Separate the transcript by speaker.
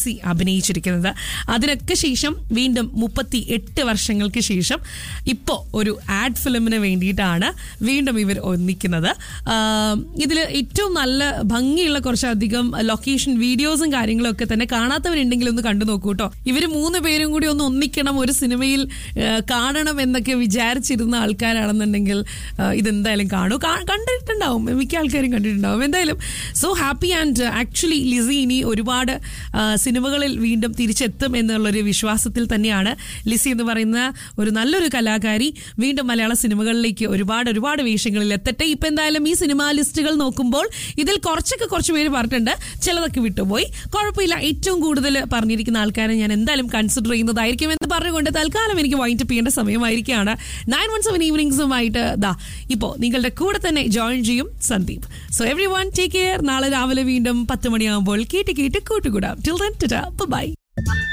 Speaker 1: C അഭിനയിച്ചിരിക്കുന്നത് അതിനൊക്കെ ശേഷം വീണ്ടും മുപ്പത്തി എട്ട് വർഷങ്ങൾക്ക് ശേഷം ഇപ്പോൾ ഒരു ആഡ് ഫിലിമിന് വേണ്ടിയിട്ടാണ് വീണ്ടും ഇവർ ഒന്നിക്കുന്നത് ഇതിൽ ഏറ്റവും നല്ല ഭംഗിയുള്ള കുറച്ചധികം ലൊക്കേഷൻ വീഡിയോസും കാര്യങ്ങളും ഒക്കെ തന്നെ കാണാത്തവരുണ്ടെങ്കിൽ ഒന്ന് കണ്ടു നോക്കൂ കേട്ടോ ഇവർ മൂന്ന് പേരും കൂടി ഒന്ന് ഒന്നിക്കണം ഒരു സിനിമയിൽ ആ, കാണണം എന്നൊക്കെ വിചാരിച്ചിരുന്ന ആൾക്കാരാണെന്നുണ്ടെങ്കിൽ ആ, ഇതെന്തായാലും കാണൂ കാ- കണ്ടിട്ടുണ്ടാവും മിക്ക ആൾക്കാരും കണ്ടിട്ടുണ്ടാവും എന്തായാലും so happy and actually Lissy ഇനി ഒരുപാട് ആ, സിനിമകളിൽ വീണ്ടും തിരിച്ചെത്തും എന്നുള്ളൊരു വിശ്വാസത്തിൽ തന്നെയാണ് ലിസി എന്ന് പറയുന്ന ഒരു നല്ലൊരു കലാകാരി വീണ്ടും മലയാള സിനിമകളിലേക്ക് ഒരുപാട് ഒരുപാട് വേഷങ്ങളിൽ എത്തട്ടെ ഇപ്പൊ എന്തായാലും ഈ സിനിമാ ലിസ്റ്റുകൾ നോക്കുമ്പോൾ ഇതിൽ കുറച്ചൊക്കെ കുറച്ച് പേര് പറഞ്ഞിട്ടുണ്ട് ചിലതൊക്കെ വിട്ടുപോയി കുഴപ്പമില്ല ഏറ്റവും കൂടുതൽ പറഞ്ഞിരിക്കുന്ന ആൾക്കാരെ ഞാൻ എന്തായാലും കൺസിഡർ ചെയ്യുന്നതായിരിക്കും എന്ന് പറഞ്ഞുകൊണ്ട് തൽക്കാലം എനിക്ക് വൈൻഡ് അപ്പ് ചെയ്യേണ്ട സമയമായിരിക്കുകയാണ് നയൻ വൺ സെവൻ ഈവനിങ്സുമായിട്ട് ദാ ഇപ്പോൾ നിങ്ങളുടെ കൂടെ തന്നെ ജോയിൻ ചെയ്യും Sandeep so everyone take care നാളെ രാവിലെ വീണ്ടും പത്ത് മണിയാകുമ്പോൾ കേട്ട് കേട്ട് കൂട്ടുകൂടാം ടിൽ ദൻ ബൈ